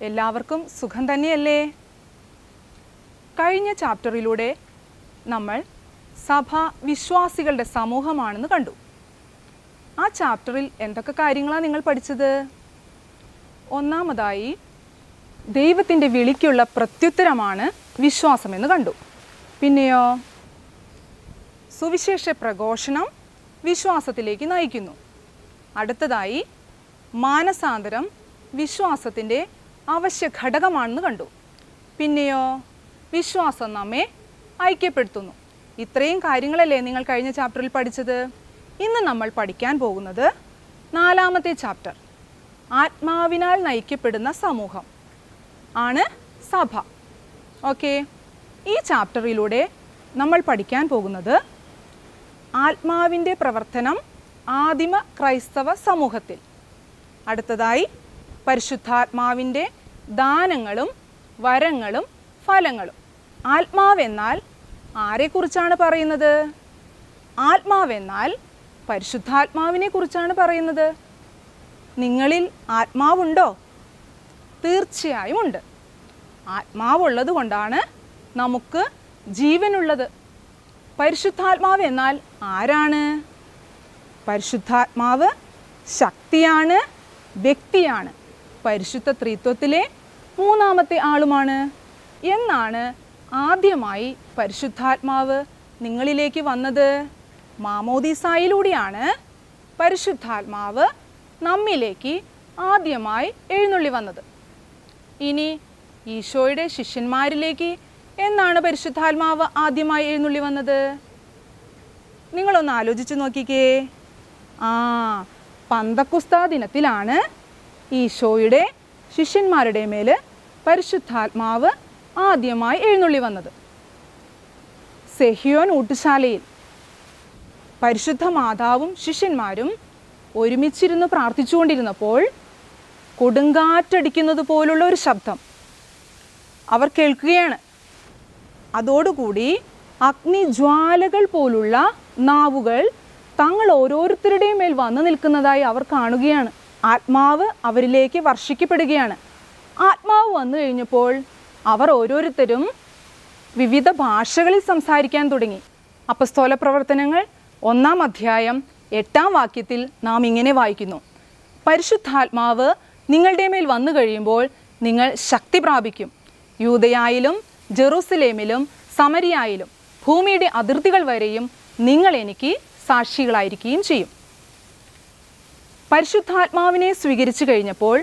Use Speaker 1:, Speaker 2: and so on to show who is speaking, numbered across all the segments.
Speaker 1: എല്ലാവർക്കും സുഖം തന്നെയല്ലേ കഴിഞ്ഞ ചാപ്റ്ററിലൂടെ നമ്മൾ സഭ വിശ്വാസികളുടെ സമൂഹമാണെന്ന് കണ്ടു ആ ചാപ്റ്ററിൽ എന്തൊക്കെ കാര്യങ്ങളാണ് നിങ്ങൾ പഠിച്ചത് ഒന്നാമതായി ദൈവത്തിൻ്റെ വിളിക്കുള്ള പ്രത്യുത്തരമാണ് വിശ്വാസമെന്ന് കണ്ടു പിന്നെയോ സുവിശേഷ പ്രഘോഷണം വിശ്വാസത്തിലേക്ക് നയിക്കുന്നു അടുത്തതായി മാനസാന്തരം വിശ്വാസത്തിൻ്റെ അവശ്യ ഘടകമാണെന്ന് കണ്ടു പിന്നെയോ വിശ്വാസം നമ്മെ ഐക്യപ്പെടുത്തുന്നു ഇത്രയും കാര്യങ്ങളല്ലേ നിങ്ങൾ കഴിഞ്ഞ ചാപ്റ്ററിൽ പഠിച്ചത് ഇന്ന് നമ്മൾ പഠിക്കാൻ പോകുന്നത് നാലാമത്തെ ചാപ്റ്റർ ആത്മാവിനാൽ നയിക്കപ്പെടുന്ന സമൂഹം ആണ് സഭ ഓക്കെ ഈ ചാപ്റ്ററിലൂടെ നമ്മൾ പഠിക്കാൻ പോകുന്നത് ആത്മാവിൻ്റെ പ്രവർത്തനം ആദിമ ക്രൈസ്തവ സമൂഹത്തിൽ അടുത്തതായി പരിശുദ്ധാത്മാവിൻ്റെ ദാനങ്ങളും വരങ്ങളും ഫലങ്ങളും ആത്മാവെന്നാൽ ആരെക്കുറിച്ചാണ് പറയുന്നത് ആത്മാവെന്നാൽ പരിശുദ്ധാത്മാവിനെ കുറിച്ചാണ് പറയുന്നത് നിങ്ങളിൽ ആത്മാവുണ്ടോ തീർച്ചയായും ഉണ്ട് ആത്മാവുള്ളത് കൊണ്ടാണ് നമുക്ക് ജീവനുള്ളത് പരിശുദ്ധാത്മാവ് എന്നാൽ ആരാണ് പരിശുദ്ധാത്മാവ് ശക്തിയാണ് വ്യക്തിയാണ് പരിശുദ്ധ ത്രിത്വത്തിലെ മൂന്നാമത്തെ ആളുമാണ് എന്നാണ് ആദ്യമായി പരിശുദ്ധാത്മാവ് നിങ്ങളിലേക്ക് വന്നത് മാമോദീസായിലൂടെയാണ് പരിശുദ്ധാത്മാവ് നമ്മിലേക്ക് ആദ്യമായി എഴുന്നള്ളി വന്നത് ഇനി ഈശോയുടെ ശിഷ്യന്മാരിലേക്ക് എന്നാണ് പരിശുദ്ധാത്മാവ് ആദ്യമായി എഴുന്നള്ളി വന്നത് നിങ്ങളൊന്ന് ആലോചിച്ച് നോക്കിക്കേ ആ പന്തക്കുസ്താ ദിനത്തിലാണ് ഈശോയുടെ ശിഷ്യന്മാരുടെ മേൽ പരിശുദ്ധാത്മാവ് ആദ്യമായി എഴുന്നള്ളി വന്നത് സെഹിയോൻ ഊട്ടുശാലയിൽ പരിശുദ്ധ മാതാവും ശിഷ്യന്മാരും ഒരുമിച്ചിരുന്ന് പ്രാർത്ഥിച്ചുകൊണ്ടിരുന്നപ്പോൾ കൊടുങ്കാറ്റടിക്കുന്നത് പോലുള്ള ഒരു ശബ്ദം അവർ കേൾക്കുകയാണ് അതോടുകൂടി അഗ്നിജ്വാലകൾ പോലുള്ള നാവുകൾ തങ്ങൾ ഓരോരുത്തരുടെയും മേൽ വന്നു നിൽക്കുന്നതായി അവർ കാണുകയാണ് ആത്മാവ് അവരിലേക്ക് വർഷിക്കപ്പെടുകയാണ് ആത്മാവ് വന്നു കഴിഞ്ഞപ്പോൾ അവർ ഓരോരുത്തരും വിവിധ ഭാഷകളിൽ സംസാരിക്കാൻ തുടങ്ങി അപ്പസ്തോല പ്രവർത്തനങ്ങൾ ഒന്നാം അധ്യായം എട്ടാം വാക്യത്തിൽ നാം ഇങ്ങനെ വായിക്കുന്നു പരിശുദ്ധാത്മാവ് നിങ്ങളുടെ മേൽ വന്നു കഴിയുമ്പോൾ നിങ്ങൾ ശക്തി പ്രാപിക്കും യൂതയായാലും ജെറൂസലേമിലും സമരിയായാലും ഭൂമിയുടെ അതിർത്തികൾ വരെയും നിങ്ങൾ എനിക്ക് സാക്ഷികളായിരിക്കുകയും ചെയ്യും പരിശുദ്ധാത്മാവിനെ സ്വീകരിച്ചു കഴിഞ്ഞപ്പോൾ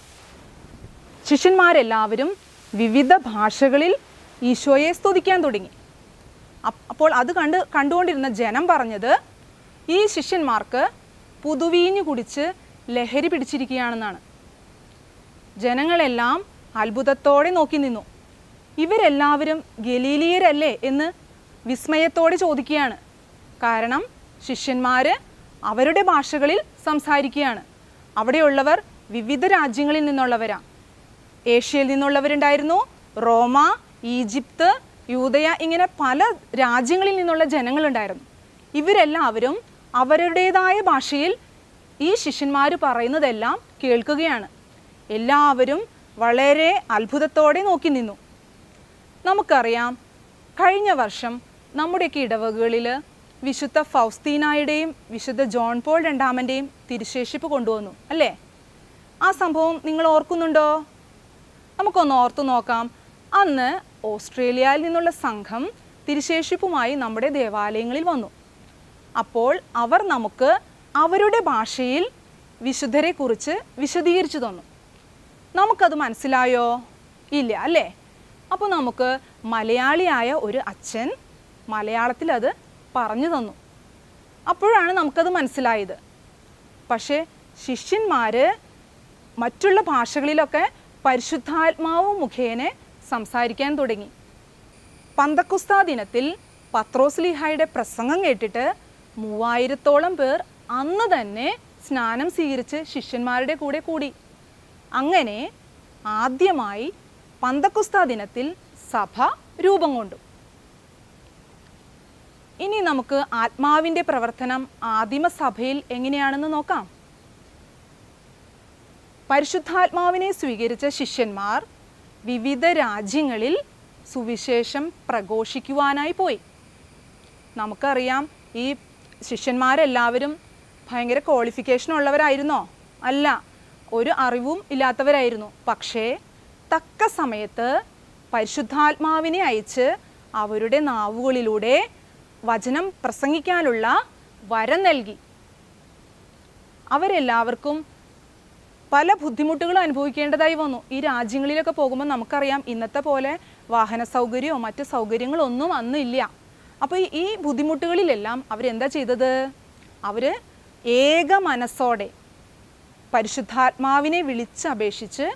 Speaker 1: ശിഷ്യന്മാരെല്ലാവരും വിവിധ ഭാഷകളിൽ ഈശോയെ സ്തുതിക്കാൻ തുടങ്ങി അപ്പ് അപ്പോൾ അത് കണ്ട് കണ്ടുകൊണ്ടിരുന്ന ജനം പറഞ്ഞത് ഈ ശിഷ്യന്മാർക്ക് പുതുവീഞ്ഞു കുടിച്ച് ലഹരി പിടിച്ചിരിക്കുകയാണെന്നാണ് ജനങ്ങളെല്ലാം അത്ഭുതത്തോടെ നോക്കി നിന്നു ഇവരെല്ലാവരും ഗലീലിയരല്ലേ എന്ന് വിസ്മയത്തോടെ ചോദിക്കുകയാണ് കാരണം ശിഷ്യന്മാർ അവരുടെ ഭാഷകളിൽ സംസാരിക്കുകയാണ് അവിടെയുള്ളവർ വിവിധ രാജ്യങ്ങളിൽ നിന്നുള്ളവരാണ് ഏഷ്യയിൽ നിന്നുള്ളവരുണ്ടായിരുന്നു റോമ ഈജിപ്ത് യൂതയ ഇങ്ങനെ പല രാജ്യങ്ങളിൽ നിന്നുള്ള ജനങ്ങളുണ്ടായിരുന്നു ഇവരെല്ലാവരും അവരുടേതായ ഭാഷയിൽ ഈ ശിഷ്യന്മാർ പറയുന്നതെല്ലാം കേൾക്കുകയാണ് എല്ലാവരും വളരെ അത്ഭുതത്തോടെ നോക്കി നിന്നു നമുക്കറിയാം കഴിഞ്ഞ വർഷം നമ്മുടെയൊക്കെ ഇടവകകളിൽ വിശുദ്ധ ഫൗസ്തീനായുടെയും വിശുദ്ധ ജോൺ പോൾ രണ്ടാമൻ്റെയും തിരുശേഷിപ്പ് കൊണ്ടുവന്നു അല്ലേ ആ സംഭവം നിങ്ങൾ ഓർക്കുന്നുണ്ടോ നമുക്കൊന്ന് ഓർത്തു നോക്കാം അന്ന് ഓസ്ട്രേലിയയിൽ നിന്നുള്ള സംഘം തിരുശേഷിപ്പുമായി നമ്മുടെ ദേവാലയങ്ങളിൽ വന്നു അപ്പോൾ അവർ നമുക്ക് അവരുടെ ഭാഷയിൽ വിശുദ്ധരെക്കുറിച്ച് വിശദീകരിച്ചു തന്നു നമുക്കത് മനസ്സിലായോ ഇല്ല അല്ലേ അപ്പോൾ നമുക്ക് മലയാളിയായ ഒരു അച്ഛൻ മലയാളത്തിൽ അത് പറഞ്ഞു തന്നു അപ്പോഴാണ് നമുക്കത് മനസ്സിലായത് പക്ഷേ ശിഷ്യന്മാർ മറ്റുള്ള ഭാഷകളിലൊക്കെ പരിശുദ്ധാത്മാവ് മുഖേന സംസാരിക്കാൻ തുടങ്ങി പന്തക്കുസ്താ ദിനത്തിൽ പത്രോസ്ലിഹായുടെ പ്രസംഗം കേട്ടിട്ട് മൂവായിരത്തോളം പേർ അന്ന് തന്നെ സ്നാനം സ്വീകരിച്ച് ശിഷ്യന്മാരുടെ കൂടെ കൂടി അങ്ങനെ ആദ്യമായി പന്തക്കുസ്താ ദിനത്തിൽ സഭ രൂപം കൊണ്ടു ഇനി നമുക്ക് ആത്മാവിൻ്റെ പ്രവർത്തനം ആദിമ സഭയിൽ എങ്ങനെയാണെന്ന് നോക്കാം പരിശുദ്ധാത്മാവിനെ സ്വീകരിച്ച ശിഷ്യന്മാർ വിവിധ രാജ്യങ്ങളിൽ സുവിശേഷം പ്രഘോഷിക്കുവാനായി പോയി നമുക്കറിയാം ഈ ശിഷ്യന്മാരെല്ലാവരും ഭയങ്കര ക്വാളിഫിക്കേഷൻ ഉള്ളവരായിരുന്നോ അല്ല ഒരു അറിവും ഇല്ലാത്തവരായിരുന്നു പക്ഷേ തക്ക സമയത്ത് പരിശുദ്ധാത്മാവിനെ അയച്ച് അവരുടെ നാവുകളിലൂടെ വചനം പ്രസംഗിക്കാനുള്ള വരം നൽകി അവരെല്ലാവർക്കും പല ബുദ്ധിമുട്ടുകളും അനുഭവിക്കേണ്ടതായി വന്നു ഈ രാജ്യങ്ങളിലൊക്കെ പോകുമ്പോൾ നമുക്കറിയാം ഇന്നത്തെ പോലെ വാഹന സൗകര്യമോ മറ്റ് സൗകര്യങ്ങളോ ഒന്നും അന്ന് ഇല്ല അപ്പോൾ ഈ- ഈ ബുദ്ധിമുട്ടുകളിലെല്ലാം അവരെന്താ ചെയ്തത് അവർ ഏക മനസ്സോടെ പരിശുദ്ധാത്മാവിനെ വിളിച്ചപേക്ഷിച്ച്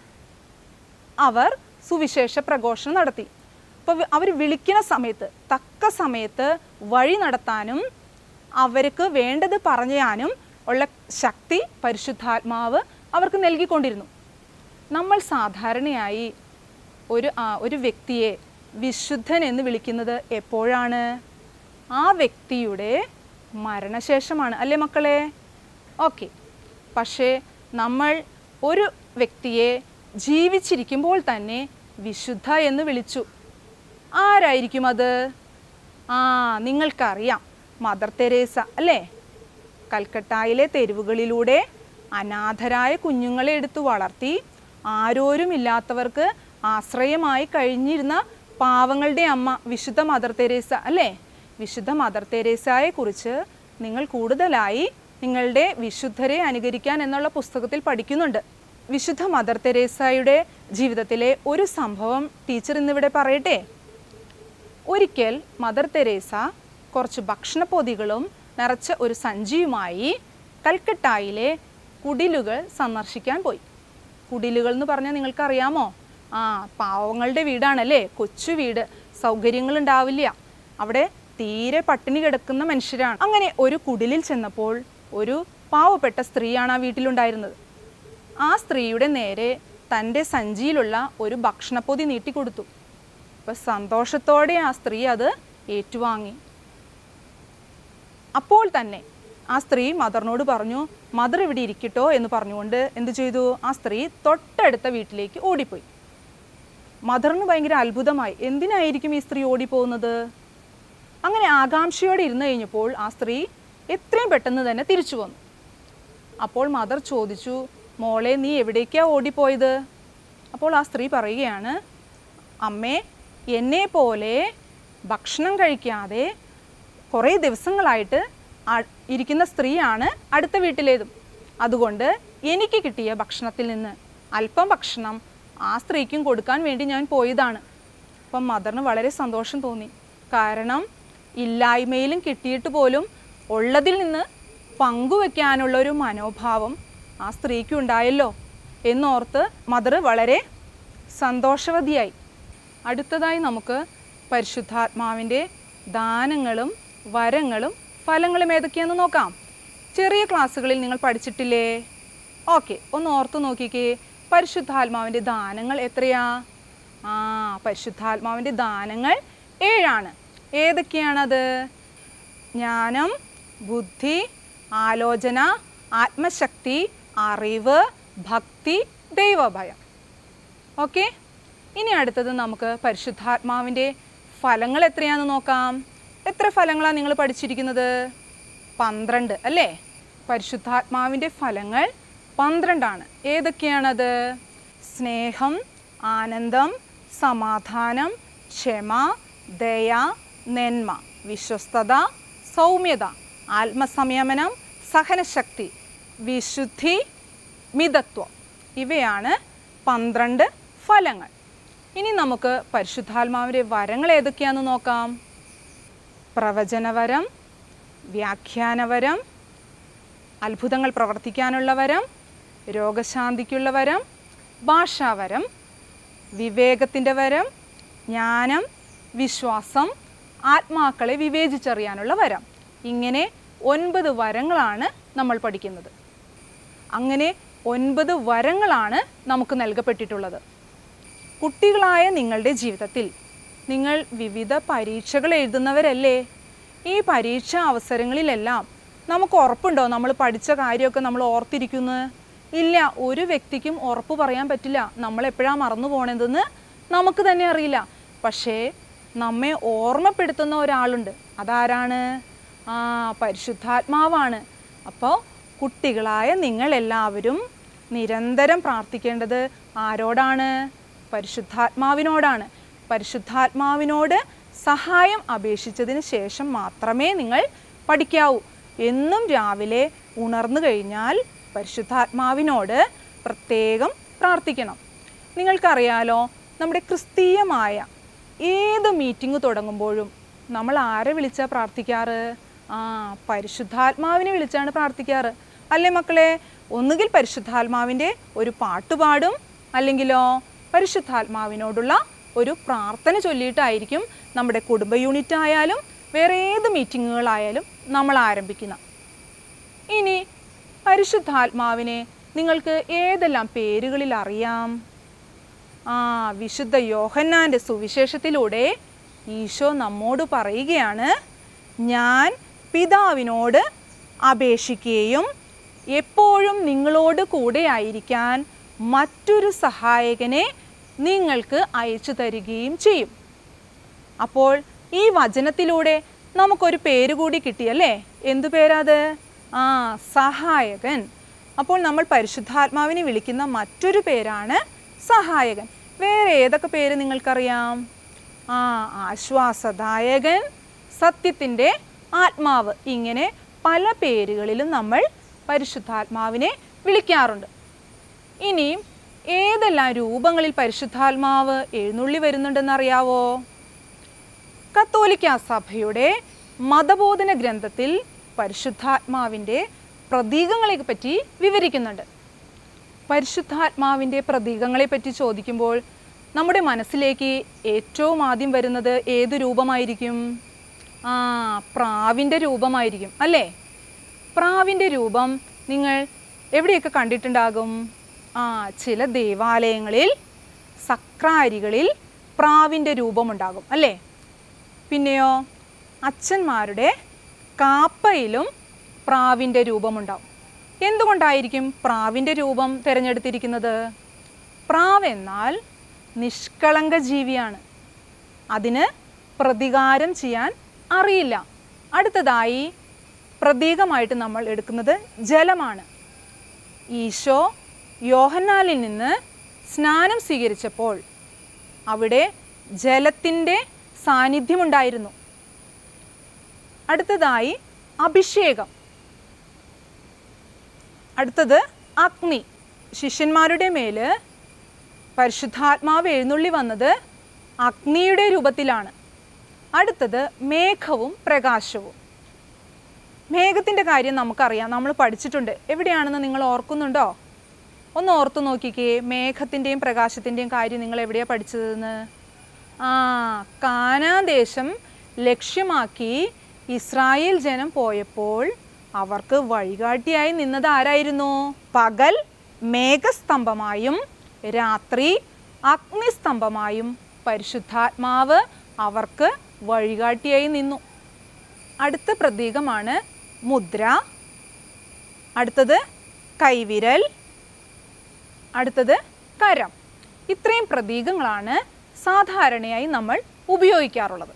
Speaker 1: അവർ സുവിശേഷ പ്രഘോഷണം നടത്തി അപ്പോൾ അവർ വിളിക്കുന്ന സമയത്ത് തക്ക സമയത്ത് വഴി നടത്താനും അവർക്ക് വേണ്ടത് പറയാനും ഉള്ള ശക്തി പരിശുദ്ധാത്മാവ് അവർക്ക് നൽകിക്കൊണ്ടിരുന്നു നമ്മൾ സാധാരണയായി ഒരു ആ, ഒരു വ്യക്തിയെ വിശുദ്ധൻ എന്ന് വിളിക്കുന്നത് എപ്പോഴാണ് ആ വ്യക്തിയുടെ മരണശേഷമാണ് അല്ലേ മക്കളെ ഓക്കെ പക്ഷേ നമ്മൾ ഒരു വ്യക്തിയെ ജീവിച്ചിരിക്കുമ്പോൾ തന്നെ വിശുദ്ധ എന്ന് വിളിച്ചു ആരായിരിക്കും അത് ആ നിങ്ങൾക്കറിയാം മദർ തെരേസ അല്ലേ കൽക്കട്ടായിലെ തെരുവുകളിലൂടെ അനാഥരായ കുഞ്ഞുങ്ങളെ എടുത്തു വളർത്തി ആരോരുമില്ലാത്തവർക്ക് ആശ്രയമായി കഴിഞ്ഞിരുന്ന പാവങ്ങളുടെ അമ്മ വിശുദ്ധ മദർ തെരേസ അല്ലേ വിശുദ്ധ മദർ തെരേസയെ കുറിച്ച് നിങ്ങൾ കൂടുതലായി നിങ്ങളുടെ വിശുദ്ധരെ അനുകരിക്കാൻ എന്നുള്ള പുസ്തകത്തിൽ പഠിക്കുന്നുണ്ട് വിശുദ്ധ മദർ തെരേസയുടെ ജീവിതത്തിലെ ഒരു സംഭവം ടീച്ചർ ഇന്നിവിടെ പറയട്ടെ ഒരിക്കൽ മദർ തെരേസ കുറച്ച് ഭക്ഷണപ്പൊതികളും നിറച്ച ഒരു സഞ്ചിയുമായി കൽക്കട്ടായിലെ കുടിലുകൾ സന്ദർശിക്കാൻ പോയി കുടിലുകൾ എന്ന് പറഞ്ഞാൽ നിങ്ങൾക്കറിയാമോ ആ പാവങ്ങളുടെ വീടാണല്ലേ കൊച്ചു വീട് സൗകര്യങ്ങൾ ഉണ്ടാവില്ല അവിടെ തീരെ പട്ടിണി കിടക്കുന്ന മനുഷ്യരാണ് അങ്ങനെ ഒരു കുടിലിൽ ചെന്നപ്പോൾ ഒരു പാവപ്പെട്ട സ്ത്രീയാണ് ആ വീട്ടിലുണ്ടായിരുന്നത് ആ സ്ത്രീയുടെ നേരെ തൻ്റെ സഞ്ചിയിലുള്ള ഒരു ഭക്ഷണപ്പൊതി നീട്ടിക്കൊടുത്തു അപ്പോൾ സന്തോഷത്തോടെ ആ സ്ത്രീ അത് ഏറ്റുവാങ്ങി അപ്പോൾ തന്നെ ആ സ്ത്രീ മദറിനോട് പറഞ്ഞു മദർ ഇവിടെ ഇരിക്കട്ടോ എന്ന് പറഞ്ഞുകൊണ്ട് എന്ത് ചെയ്തു ആ സ്ത്രീ തൊട്ടടുത്ത വീട്ടിലേക്ക് ഓടിപ്പോയി മദറിന് ഭയങ്കര അത്ഭുതമായി എന്തിനായിരിക്കും ഈ സ്ത്രീ ഓടിപ്പോകുന്നത് അങ്ങനെ ആകാംക്ഷയോടെ ഇരുന്ന് കഴിഞ്ഞപ്പോൾ ആ സ്ത്രീ എത്രയും പെട്ടെന്ന് തന്നെ തിരിച്ചു വന്നു അപ്പോൾ മദർ ചോദിച്ചു മോളെ നീ എവിടേക്കാ ഓടിപ്പോയത് അപ്പോൾ ആ സ്ത്രീ പറയുകയാണ് അമ്മേ എന്നെ പോലെ ഭക്ഷണം കഴിക്കാതെ കുറേ ദിവസങ്ങളായിട്ട് ആ- ഇരിക്കുന്ന സ്ത്രീയാണ് അടുത്ത വീട്ടിലേതും അതുകൊണ്ട് എനിക്ക് കിട്ടിയ ഭക്ഷണത്തിൽ നിന്ന് അല്പം ഭക്ഷണം ആ സ്ത്രീക്കും കൊടുക്കാൻ വേണ്ടി ഞാൻ പോയതാണ് അപ്പം മദറിന് വളരെ സന്തോഷം തോന്നി കാരണം ഇല്ലായ്മയിലും കിട്ടിയിട്ട് പോലും ഉള്ളതിൽ നിന്ന് പങ്കുവെക്കാനുള്ള ഒരു മനോഭാവം ആ സ്ത്രീക്ക് ഉണ്ടായല്ലോ എന്നോർത്ത് മദർ വളരെ സന്തോഷവതിയായി അടുത്തതായി നമുക്ക് പരിശുദ്ധാത്മാവിൻ്റെ ദാനങ്ങളും വരങ്ങളും ഫലങ്ങളും ഏതൊക്കെയാണെന്ന് നോക്കാം ചെറിയ ക്ലാസ്സുകളിൽ നിങ്ങൾ പഠിച്ചിട്ടില്ലേ ഓക്കെ ഒന്ന് ഓർത്ത് നോക്കിക്കേ പരിശുദ്ധാത്മാവിൻ്റെ ദാനങ്ങൾ എത്രയാ ആ പരിശുദ്ധാത്മാവിൻ്റെ ദാനങ്ങൾ ഏഴാണ് ഏതൊക്കെയാണത് ജ്ഞാനം ബുദ്ധി ആലോചന ആത്മശക്തി അറിവ് ഭക്തി ദൈവഭയം ഓക്കെ ഇനി അടുത്തത് നമുക്ക് പരിശുദ്ധാത്മാവിൻ്റെ ഫലങ്ങൾ എത്രയാണെന്ന് നോക്കാം എത്ര ഫലങ്ങളാണ് നിങ്ങൾ പഠിച്ചിരിക്കുന്നത് പന്ത്രണ്ട് അല്ലേ പരിശുദ്ധാത്മാവിൻ്റെ ഫലങ്ങൾ പന്ത്രണ്ടാണ് ഏതൊക്കെയാണത് സ്നേഹം ആനന്ദം സമാധാനം ക്ഷമ ദയ നെന്മ വിശ്വസ്തത സൗമ്യത ആത്മസംയമനം സഹനശക്തി വിശുദ്ധി മിതത്വം ഇവയാണ് പന്ത്രണ്ട് ഫലങ്ങൾ ഇനി നമുക്ക് പരിശുദ്ധാത്മാവിൻ്റെ വരങ്ങൾ ഏതൊക്കെയാണെന്ന് നോക്കാം പ്രവചനവരം വ്യാഖ്യാനവരം അത്ഭുതങ്ങൾ പ്രവർത്തിക്കാനുള്ള വരം രോഗശാന്തിക്കുള്ള വരം ഭാഷാവരം വിവേകത്തിൻ്റെ വരം ജ്ഞാനം വിശ്വാസം ആത്മാക്കളെ വിവേചിച്ചറിയാനുള്ള വരം ഇങ്ങനെ ഒൻപത് വരങ്ങളാണ് നമ്മൾ പഠിക്കുന്നത് അങ്ങനെ ഒൻപത് വരങ്ങളാണ് നമുക്ക് നൽകപ്പെട്ടിട്ടുള്ളത് കുട്ടികളായ നിങ്ങളുടെ ജീവിതത്തിൽ നിങ്ങൾ വിവിധ പരീക്ഷകൾ എഴുതുന്നവരല്ലേ ഈ പരീക്ഷാ അവസരങ്ങളിലെല്ലാം നമുക്ക് ഉറപ്പുണ്ടോ നമ്മൾ പഠിച്ച കാര്യമൊക്കെ നമ്മൾ ഓർത്തിരിക്കുന്നത് ഇല്ല ഒരു വ്യക്തിക്കും ഉറപ്പ് പറയാൻ പറ്റില്ല നമ്മൾ എപ്പോഴാണ് മറന്നു പോണതെന്ന് നമുക്ക് തന്നെ അറിയില്ല പക്ഷേ നമ്മെ ഓർമ്മപ്പെടുത്തുന്ന ഒരാളുണ്ട് അതാരാണ് ആ പരിശുദ്ധാത്മാവാണ് അപ്പോൾ കുട്ടികളായ നിങ്ങളെല്ലാവരും നിരന്തരം പ്രാർത്ഥിക്കേണ്ടത് ആരോടാണ് പരിശുദ്ധാത്മാവിനോടാണ് പരിശുദ്ധാത്മാവിനോട് സഹായം അപേക്ഷിച്ചതിന് ശേഷം മാത്രമേ നിങ്ങൾ പഠിക്കാവൂ എന്നും രാവിലെ ഉണർന്നു കഴിഞ്ഞാൽ പരിശുദ്ധാത്മാവിനോട് പ്രത്യേകം പ്രാർത്ഥിക്കണം നിങ്ങൾക്കറിയാലോ നമ്മുടെ ക്രിസ്തീയമായ ഏത് മീറ്റിംഗ് തുടങ്ങുമ്പോഴും നമ്മൾ ആരെ വിളിച്ചാൽ പ്രാർത്ഥിക്കാറ് ആ പരിശുദ്ധാത്മാവിനെ വിളിച്ചാണ് പ്രാർത്ഥിക്കാറ് അല്ലേ മക്കളെ ഒന്നുകിൽ പരിശുദ്ധാത്മാവിൻ്റെ ഒരു പാട്ട് പാടും അല്ലെങ്കിലോ പരിശുദ്ധാത്മാവിനോടുള്ള ഒരു പ്രാർത്ഥന ചൊല്ലിയിട്ടായിരിക്കും നമ്മുടെ കുടുംബ യൂണിറ്റ് ആയാലും വേറെ ഏത് മീറ്റിങ്ങുകളായാലും നമ്മൾ ആരംഭിക്കുന്ന ഇനി പരിശുദ്ധാത്മാവിനെ നിങ്ങൾക്ക് ഏതെല്ലാം പേരുകളിൽ അറിയാം ആ വിശുദ്ധ യോഹന്നാൻ്റെ സുവിശേഷത്തിലൂടെ ഈശോ നമ്മോട് പറയുകയാണ് ഞാൻ പിതാവിനോട് അപേക്ഷിക്കുകയും എപ്പോഴും നിങ്ങളോട് കൂടെ ആയിരിക്കാൻ മറ്റൊരു സഹായകനെ നിങ്ങൾക്ക് അയച്ചു തരികയും ചെയ്യും അപ്പോൾ ഈ വചനത്തിലൂടെ നമുക്കൊരു പേര് കൂടി കിട്ടിയല്ലേ എന്തു പേരാത് ആ സഹായകൻ അപ്പോൾ നമ്മൾ പരിശുദ്ധാത്മാവിനെ വിളിക്കുന്ന മറ്റൊരു പേരാണ് സഹായകൻ വേറെ ഏതൊക്കെ പേര് നിങ്ങൾക്കറിയാം ആ ആശ്വാസദായകൻ സത്യത്തിൻ്റെ ആത്മാവ് ഇങ്ങനെ പല പേരുകളിലും നമ്മൾ പരിശുദ്ധാത്മാവിനെ വിളിക്കാറുണ്ട് ഇനി ഏതെല്ലാം രൂപങ്ങളിൽ പരിശുദ്ധാത്മാവ് എഴുന്നള്ളി വരുന്നുണ്ടെന്നറിയാവോ കത്തോലിക്ക സഭയുടെ മതബോധന ഗ്രന്ഥത്തിൽ പരിശുദ്ധാത്മാവിൻ്റെ പ്രതീകങ്ങളെ പറ്റി വിവരിക്കുന്നുണ്ട് പരിശുദ്ധാത്മാവിൻ്റെ പ്രതീകങ്ങളെ പറ്റി ചോദിക്കുമ്പോൾ നമ്മുടെ മനസ്സിലേക്ക് ഏറ്റവും ആദ്യം വരുന്നത് ഏത് രൂപമായിരിക്കും ആ പ്രാവിൻ്റെ രൂപമായിരിക്കും അല്ലേ പ്രാവിൻ്റെ രൂപം നിങ്ങൾ എവിടെയൊക്കെ കണ്ടിട്ടുണ്ടാകും ആ ചില ദേവാലയങ്ങളിൽ സക്രാരികളിൽ പ്രാവിൻ്റെ രൂപമുണ്ടാകും അല്ലേ പിന്നെയോ അച്ഛന്മാരുടെ കാപ്പയിലും പ്രാവിൻ്റെ രൂപമുണ്ടാവും എന്തുകൊണ്ടായിരിക്കും പ്രാവിൻ്റെ രൂപം തിരഞ്ഞെടുത്തിരിക്കുന്നത് പ്രാവ് എന്നാൽ നിഷ്കളങ്ക ജീവിയാണ് അതിന് പ്രതികാരം ചെയ്യാൻ അറിയില്ല അടുത്തതായി പ്രതീകമായിട്ട് നമ്മൾ എടുക്കുന്നത് ജലമാണ് ഈശോ യോഹന്നാലിൽ നിന്ന് സ്നാനം സ്വീകരിച്ചപ്പോൾ അവിടെ ജലത്തിൻ്റെ സാന്നിധ്യമുണ്ടായിരുന്നു അടുത്തതായി അഭിഷേകം അടുത്തത് അഗ്നി ശിഷ്യന്മാരുടെ മേൽ പരിശുദ്ധാത്മാവ് എഴുന്നള്ളി വന്നത് അഗ്നിയുടെ രൂപത്തിലാണ് അടുത്തത് മേഘവും പ്രകാശവും മേഘത്തിൻ്റെ കാര്യം നമുക്കറിയാം നമ്മൾ പഠിച്ചിട്ടുണ്ട് എവിടെയാണെന്ന് നിങ്ങൾ ഓർക്കുന്നുണ്ടോ ഒന്ന് ഓർത്തു നോക്കിക്കേ മേഘത്തിൻ്റെയും പ്രകാശത്തിൻ്റെയും കാര്യം നിങ്ങൾ എവിടെയാണ് പഠിച്ചതെന്ന് ആ കാനാദേശം ലക്ഷ്യമാക്കി ഇസ്രായേൽ ജനം പോയപ്പോൾ അവർക്ക് വഴികാട്ടിയായി നിന്നത് ആരായിരുന്നു പകൽ മേഘസ്തംഭമായും രാത്രി അഗ്നിസ്തംഭമായും പരിശുദ്ധാത്മാവ് അവർക്ക് വഴികാട്ടിയായി നിന്നു അടുത്ത പ്രതീകമാണ് മുദ്ര അടുത്തത് കൈവിരൽ അടുത്തത് കരം ഇത്രയും പ്രതീകങ്ങളാണ് സാധാരണയായി നമ്മൾ ഉപയോഗിക്കാറുള്ളത്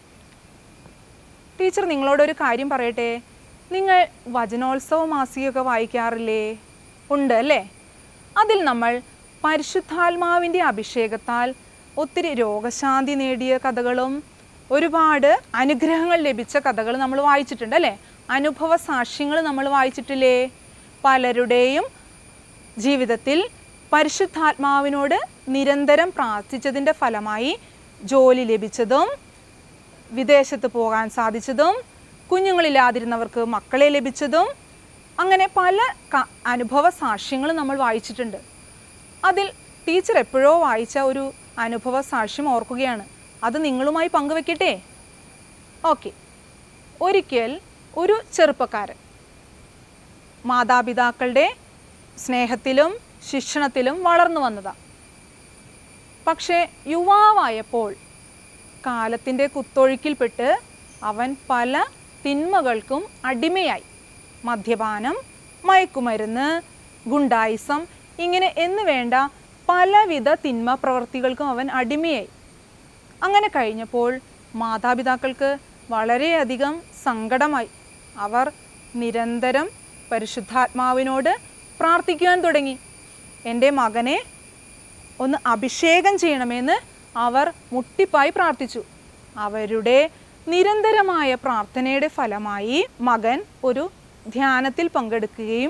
Speaker 1: ടീച്ചർ നിങ്ങളോടൊരു കാര്യം പറയട്ടെ നിങ്ങൾ വചനോത്സവ മാസികയൊക്കെ വായിക്കാറില്ലേ ഉണ്ട് അല്ലേ അതിൽ നമ്മൾ പരിശുദ്ധാത്മാവിൻ്റെ അഭിഷേകത്താൽ ഒത്തിരി രോഗശാന്തി നേടിയ കഥകളും ഒരുപാട് അനുഗ്രഹങ്ങൾ ലഭിച്ച കഥകൾ നമ്മൾ വായിച്ചിട്ടുണ്ട് അല്ലേ അനുഭവ സാക്ഷ്യങ്ങൾ നമ്മൾ വായിച്ചിട്ടില്ലേ പലരുടെയും ജീവിതത്തിൽ പരിശുദ്ധാത്മാവിനോട് നിരന്തരം പ്രാർത്ഥിച്ചതിൻ്റെ ഫലമായി ജോലി ലഭിച്ചതും വിദേശത്ത് പോകാൻ സാധിച്ചതും കുഞ്ഞുങ്ങളില്ലാതിരുന്നവർക്ക് മക്കളെ ലഭിച്ചതും അങ്ങനെ പല ക- അനുഭവ സാക്ഷ്യങ്ങൾ നമ്മൾ വായിച്ചിട്ടുണ്ട് അതിൽ ടീച്ചർ എപ്പോഴോ വായിച്ച ഒരു അനുഭവ സാക്ഷ്യം ഓർക്കുകയാണ് അത് നിങ്ങളുമായി പങ്കുവെക്കട്ടെ ഓക്കെ ഒരിക്കൽ ഒരു ചെറുപ്പക്കാരൻ മാതാപിതാക്കളുടെ സ്നേഹത്തിലും ശിക്ഷണത്തിലും വളർന്നു വന്നതാണ് പക്ഷേ യുവാവായപ്പോൾ കാലത്തിൻ്റെ കുത്തൊഴുക്കിൽപ്പെട്ട് അവൻ പല തിന്മകൾക്കും അടിമയായി മദ്യപാനം മയക്കുമരുന്ന് ഗുണ്ടായിസം ഇങ്ങനെ എന്ന് വേണ്ട പലവിധ തിന്മ പ്രവർത്തികൾക്കും അവൻ അടിമയായി അങ്ങനെ കഴിഞ്ഞപ്പോൾ മാതാപിതാക്കൾക്ക് വളരെയധികം സങ്കടമായി അവർ നിരന്തരം പരിശുദ്ധാത്മാവിനോട് പ്രാർത്ഥിക്കുവാൻ തുടങ്ങി എൻ്റെ മകനെ ഒന്ന് അഭിഷേകം ചെയ്യണമെന്ന് അവർ മുട്ടിപ്പായി പ്രാർത്ഥിച്ചു അവരുടെ നിരന്തരമായ പ്രാർത്ഥനയുടെ ഫലമായി മകൻ ഒരു ധ്യാനത്തിൽ പങ്കെടുക്കുകയും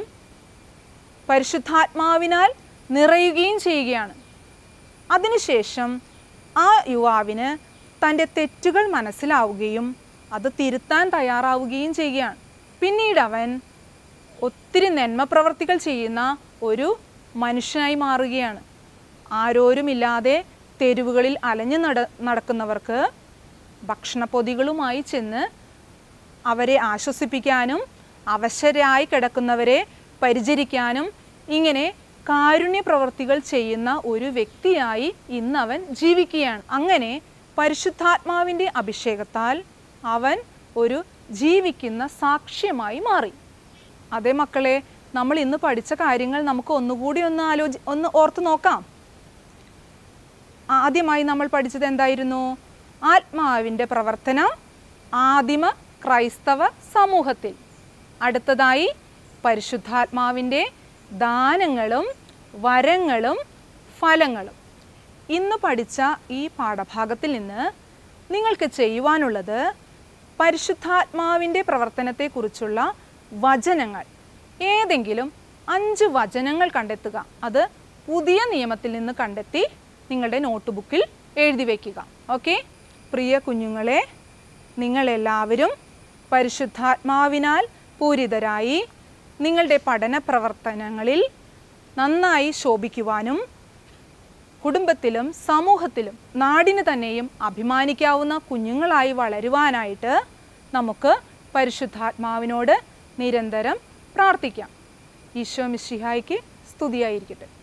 Speaker 1: പരിശുദ്ധാത്മാവിനാൽ നിറയുകയും ചെയ്യുകയാണ് അതിനുശേഷം ആ യുവാവിന് തൻ്റെ തെറ്റുകൾ മനസ്സിലാവുകയും അത് തിരുത്താൻ തയ്യാറാവുകയും ചെയ്യുകയാണ് പിന്നീട് അവൻ ഒത്തിരി നന്മ പ്രവർത്തികൾ ചെയ്യുന്ന ഒരു മനുഷ്യനായി മാറുകയാണ് ആരോരുമില്ലാതെ തെരുവുകളിൽ അലഞ്ഞു നട നടക്കുന്നവർക്ക് ഭക്ഷണപ്പൊതികളുമായി ചെന്ന് അവരെ ആശ്വസിപ്പിക്കാനും അവശരായി കിടക്കുന്നവരെ പരിചരിക്കാനും ഇങ്ങനെ കാരുണ്യ പ്രവർത്തികൾ ചെയ്യുന്ന ഒരു വ്യക്തിയായി ഇന്ന് അവൻ ജീവിക്കുകയാണ് അങ്ങനെ പരിശുദ്ധാത്മാവിൻ്റെ അഭിഷേകത്താൽ അവൻ ഒരു ജീവിക്കുന്ന സാക്ഷ്യമായി മാറി അതേ മക്കളെ നമ്മൾ ഇന്ന് പഠിച്ച കാര്യങ്ങൾ നമുക്ക് ഒന്നുകൂടി ഒന്ന് ആലോചി ഒന്ന് ഓർത്ത് നോക്കാം ആദ്യമായി നമ്മൾ പഠിച്ചത് എന്തായിരുന്നു ആത്മാവിൻ്റെ പ്രവർത്തനം ആദിമ ക്രൈസ്തവ സമൂഹത്തിൽ അടുത്തതായി പരിശുദ്ധാത്മാവിൻ്റെ ദാനങ്ങളും വരങ്ങളും ഫലങ്ങളും ഇന്ന് പഠിച്ച ഈ പാഠഭാഗത്തിൽ നിന്ന് നിങ്ങൾക്ക് ചെയ്യുവാനുള്ളത് പരിശുദ്ധാത്മാവിൻ്റെ പ്രവർത്തനത്തെക്കുറിച്ചുള്ള വചനങ്ങൾ ഏതെങ്കിലും അഞ്ച് വചനങ്ങൾ കണ്ടെത്തുക അത് പുതിയ നിയമത്തിൽ നിന്ന് കണ്ടെത്തി നിങ്ങളുടെ നോട്ട് ബുക്കിൽ എഴുതി വയ്ക്കുക ഓക്കെ പ്രിയ കുഞ്ഞുങ്ങളെ നിങ്ങളെല്ലാവരും പരിശുദ്ധാത്മാവിനാൽ പൂരിതരായി നിങ്ങളുടെ പഠന പ്രവർത്തനങ്ങളിൽ നന്നായി ശോഭിക്കുവാനും കുടുംബത്തിലും സമൂഹത്തിലും നാടിന് തന്നെയും അഭിമാനിക്കാവുന്ന കുഞ്ഞുങ്ങളായി വളരുവാനായിട്ട് നമുക്ക് പരിശുദ്ധാത്മാവിനോട് നിരന്തരം പ്രാർത്ഥിക്കാം ഈശോ മിശിഹായ്ക്ക് സ്തുതിയായിരിക്കട്ടെ